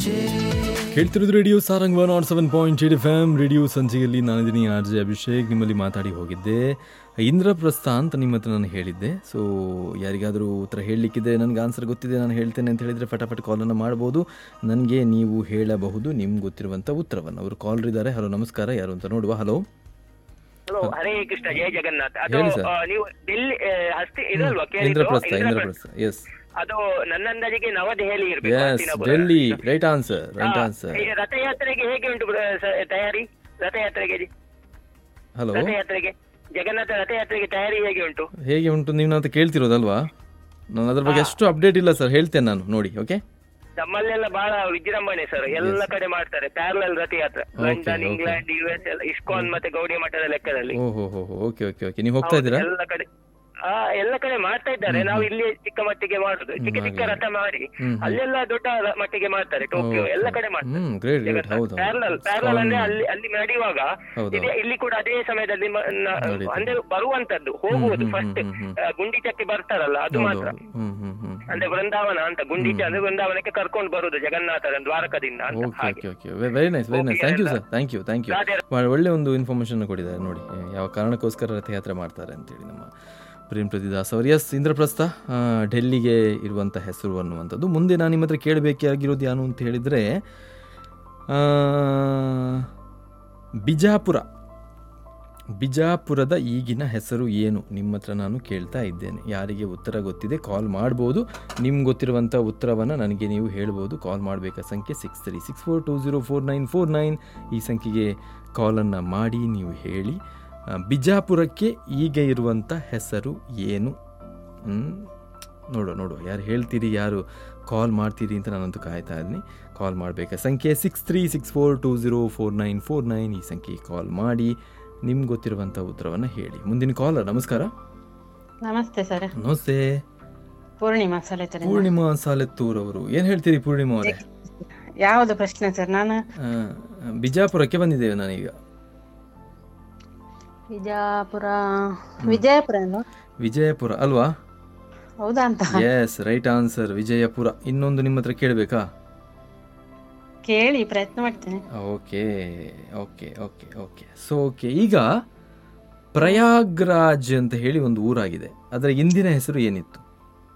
ಕೇಳ್ತಿರೋದು radio Sarang one not seven point eight F M radio ಸಂಜೆಯಲ್ಲಿ ನಾನಿದ್ದೀನಿ ಆರ್ ಜೆ ಅಭಿಷೇಕ್ ನಿಮ್ಮಲ್ಲಿ ಮಾತಾಡಿ ಹೋಗಿದ್ದೆ ಇಂದ್ರಪ್ರಸ್ಥ ಅಂತ ನಿಮ್ಮ ಹತ್ರ ನಾನು ಹೇಳಿದ್ದೆ ಸೊ ಯಾರಿಗಾದರೂ ಉತ್ತರ ಹೇಳಲಿಕ್ಕಿದೆ ನನಗೆ ಆನ್ಸರ್ ಗೊತ್ತಿದೆ ನಾನು ಹೇಳ್ತೇನೆ ಅಂತ ಹೇಳಿದರೆ ಫಟಾಫಟ್ ಕಾಲನ್ನು ಮಾಡ್ಬೋದು ನನಗೆ ನೀವು ಹೇಳಬಹುದು ನಿಮ್ಗೆ ಗೊತ್ತಿರುವಂಥ ಉತ್ತರವನ್ನು ಅವರು ಕಾಲರ್ ಇದ್ದಾರೆ ಹಲೋ ನಮಸ್ಕಾರ ಯಾರು ಅಂತ ನೋಡುವ ಹಲೋ ಹಲೋ ಹರೇ ಕೃಷ್ಣ ಜಯ ಜಗನ್ನಾಥ್ ಅದು ಹೇಳಿ ಸರ್. ಆ, ನೀವು ಡೆಲ್ಲಿ ಆ, ಹಸ್ತಿ ಇದಲ್ವಾ ಕೇಳಿದ್ದು? ಇಂದ್ರಪ್ರಸ್ಥ ಇಂದ್ರಪ್ರಸ್ಥ. ಇಂದ್ರಪ್ರಸ್ಥ ಎಸ್ ಅದು ನನ್ನ ಅಂದಾಜಿಗೆ ನವದೆಹಲಿ ಇರ್ಬೇಕು yes Hastinapura. Delhi right answer right ah, answer ಈ ರಥಯಾತ್ರೆಗೆ ಹೇಗೆ ಉಂಟು ಬ್ರ- ಸ- ತಯಾರಿ ರಥಯಾತ್ರೆಗೆ ಹಲೋ ರಥಯಾತ್ರೆಗೆ ಜಗನ್ನಾಥ ರಥಯಾತ್ರೆಗೆ ತಯಾರಿ ಹೇಗೆ ಉಂಟು ಹೇಗೆ ಉಂಟು ನೀವು ಅಂತ ಕೇಳ್ತಿರೋದಲ್ವಾ ನಾನು ಅದ್ರ ಬಗ್ಗೆ ಅಷ್ಟು ಅಪ್ಡೇಟ್ ಇಲ್ಲ ಸರ್ ಹೇಳ್ತೇನೆ ನಾನು ನೋಡಿ ಓಕೆ ನಮ್ಮಲ್ಲೆಲ್ಲ ಬಹಳ ವಿಜೃಂಭಣೆ ಸರ್ ಎಲ್ಲ ಕಡೆ ಮಾಡ್ತಾರೆ parallel Rathayatra London okay. England U S ಎಲ್ಲ ಇಸ್ಕಾನ್ ಮತ್ತೆ ಗೌಡಿ ಮಠದ ಲೆಕ್ಕದಲ್ಲಿ ಓಹೋ ಹೋ ಹೋ ಓಕೆ ಓಕೆ ಓಕೆ ನೀವು ಹೋಗ್ತಾ ಇದ್ದೀರಾ ಎಲ್ಲ ಕಡೆ ಆ ಎಲ್ಲ ಕಡೆ ಮಾಡ್ತಾ ಇದ್ದಾರೆ ನಾವು ಇಲ್ಲಿ ಚಿಕ್ಕ ಮಟ್ಟಿಗೆ ಮಾಡುದು ಚಿಕ್ಕ ಚಿಕ್ಕ ರಥ ಮಾಡಿ ಹ್ಮ್, ಹ್ಮ್. ಅಲ್ಲೆಲ್ಲ ದೊಡ್ಡ ರ- ಮಟ್ಟಿಗೆ ಮಾಡ್ತಾರೆ ಟೋಕಿಯೋ ಎಲ್ಲ ಕಡೆ ಮಾಡ್ತಾರೆ ಹ್ಮ್ ಗ್ರೇಟ್ ಗ್ರೇಟ್ ಹೌದು ಪ್ಯಾರಲಲ್ ಪ್ಯಾರಲಲ್ ಅಂದ್ರೆ ಅಲ್ಲಿ ಅಲ್ಲಿ ನಡೆಯುವಾಗ ಹೌದು. ಇದೆ- ಇಲ್ಲಿ ಕೂಡ ಅದೇ ಸಮಯದಲ್ಲಿ ಮ- ನ- ನಡೀತದೆ. ಅಂದ್ರೆ ಬರುವಂತದ್ದು ಹೋಗುವುದು ಹ್ಮ್, ಫಸ್ಟ್ ಹ್ಮ್, ಹ್ಮ್, ಗುಂಡಿಚಕ್ಕೆ ಬರ್ತಾರಲ್ಲ ಅದು ಹೌದು ಮಾತ್ರ ಹ್ಮ್ ಹ್ಮ್ ಹ್ಮ್ ಅಂದ್ರೆ ವೃಂದಾವನ ಅಂತ ಗುಂಡಿಚ ಅಂದ್ರೆ ವೃಂದಾವನಕ್ಕೆ ಕರ್ಕೊಂಡು ಬರುದು ಜಗನ್ನಾಥನ ದ್ವಾರಕದಿಂದ ಅಂತ ಓಕೆ ಹಾಗೆ okay okay very nice very nice thank you sir thank you thank you Radhe- ಒಳ್ಳೆ ಒಂದು ಇನ್ಫಾರ್ಮೇಶನ್ ಕೊಟ್ಟಿದ್ದಾರೆ ನೋಡಿ ಯಾವ ಕಾರಣಕ್ಕೋಸ್ಕರ ರಥಯಾತ್ರೆ ಮಾಡ್ತಾರೆ ಅಂತೇಳಿ ನಮ್ಮ ಪ್ರೇಮ್ ಪ್ರತಿದಾಸ್ ಅವರು ಎಸ್ ಇಂದ್ರಪ್ರಸ್ಥ ಆ, ಡೆಲ್ಲಿಗೆ ಇರುವಂಥ ಹೆಸರು ಅನ್ನುವಂಥದ್ದು ಮುಂದೆ ನಾನು ನಿಮ್ಮ ಹತ್ರ ಕೇಳಬೇಕಾಗಿರೋದು ಏನು ಅಂತ ಹೇಳಿದರೆ ಬಿಜಾಪುರ ಬಿಜಾಪುರದ ಈಗಿನ ಹೆಸರು ಏನು ನಿಮ್ಮ ಹತ್ರ ನಾನು ಕೇಳ್ತಾ ಇದ್ದೇನೆ ಯಾರಿಗೆ ಉತ್ತರ ಗೊತ್ತಿದೆ ಕಾಲ್ ಮಾಡ್ಬೋದು ನಿಮ್ಗೆ ಗೊತ್ತಿರುವಂಥ ಉತ್ತರವನ್ನು ನನಗೆ ನೀವು ಹೇಳ್ಬೋದು ಕಾಲ್ ಮಾಡಬೇಕಾ ಸಂಖ್ಯೆ six three six four two zero four nine four nine ಈ ಸಂಖ್ಯೆಗೆ ಕಾಲನ್ನು ಮಾಡಿ ನೀವು ಹೇಳಿ ಆ, ಬಿಜಾಪುರಕ್ಕೆ ಈಗ ಇರುವಂಥ ಹೆಸರು ಏನು ಹ್ಮ್? ನೋಡುವ ನೋಡುವ ಯಾರು ಹೇಳ್ತೀರಿ ಯಾರು ಕಾಲ್ ಮಾಡ್ತೀರಿ ಅಂತ ನಾನಂತೂ ಕಾಯ್ತಾ ಇದ್ದೀನಿ ಕಾಲ್ ಮಾಡಬೇಕಾ ಸಂಖ್ಯೆ six three six four two zero four nine four nine ಈ ಸಂಖ್ಯೆಗೆ ಕಾಲ್ ಮಾಡಿ ನಿಮ್ಗೆ ಗೊತ್ತಿರುವಂಥ ಉತ್ತರವನ್ನು ಹೇಳಿ ಮುಂದಿನ ಕಾಲರ್ ನಮಸ್ಕಾರ ನಮಸ್ತೆ ಸರ್ ನಮಸ್ತೆ ಪೂರ್ಣಿಮಾ ಸಲೆತರೆ ಪೂರ್ಣಿಮಾ ಸಾಲೆತ್ತೂರ್ ಅವರು ಏನು ಹೇಳ್ತೀರಿ ಪೂರ್ಣಿಮಾ ಅವರೇ ಯಾವುದು ಪ್ರಶ್ನೆ ಸರ್ ನಾನು ಆ, ಬಿಜಾಪುರಕ್ಕೆ ಬಂದಿದ್ದೇವೆ ನಾನೀಗ ವಿಜಯಪುರ ವಿಜಯಪುರ ಅಲ್ವಾ ವಿಜಯಪುರ ಅಲ್ವಾ ಹೌದಾ ಅಂತ ಎಸ್ ರೈಟ್ ಆನ್ಸರ್ ವಿಜಯಪುರ ಇನ್ನೊಂದು ನಿಮ್ಮ ಹತ್ರ ಕೇಳಬೇಕಾ ಕೇಳಿ ಪ್ರಯತ್ನ ಮಾಡ್ತೇನೆ okay okay okay okay so okay ಈಗ ಪ್ರಯಾಗ್ರಾಜ್ ಅಂತ ಹೇಳಿ ಒಂದು ಊರಾಗಿದೆ ಅದರ ಇಂದಿನ ಹೆಸರು ಏನಿತ್ತು